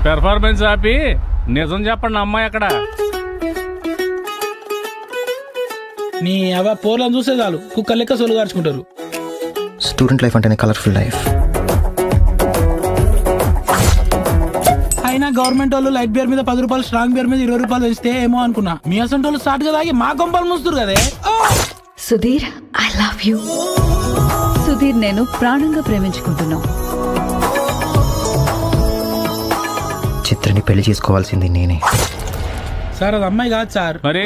performance ఆపి నిజం చెప్పండి అమ్మాయి అక్కడ నీ అవ పోర్లను చూస్తే చాలు కుక్క లెక్క సొలు గార్చుకుంటారు స్టూడెంట్ లైఫ్ అంటేనే కలర్ఫుల్ లైఫ్ అయినా గవర్నమెంట్ వాళ్ళు లైట్ బియర్ మీద పది రూపాయలు స్ట్రాంగ్ బియర్ మీద ఇరవై రూపాయలు వేస్తే ఏమో అనుకున్నా మీ అసంటి వాళ్ళు స్టార్ట్ గా తాగి మా కొంపలు మూస్తారు కదే Sudheer I love you Sudheer నేను ప్రాణంగా ప్రేమించుకుంటున్నా చిత్రని పెళ్లి చేసుకోవాల్సింది నేనే సార్ అది అమ్మాయి కాదు సార్ మరి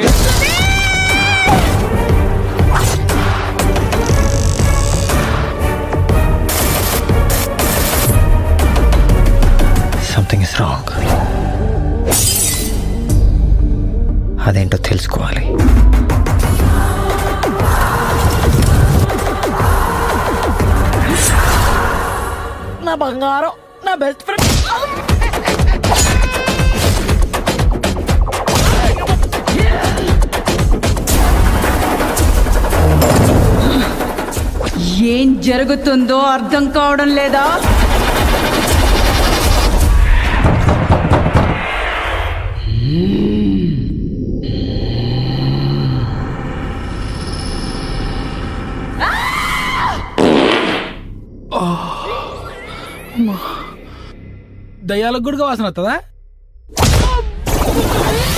సంథింగ్ ఇస్ రాంగ్ అదేంటో తెలుసుకోవాలి నా బంగారం నా బెస్ట్ ఫ్రెండ్ ఏం జరుగుతుందో అర్థం కావడం లేదా దయ్యాలకు కూడా వాసన వస్తుందా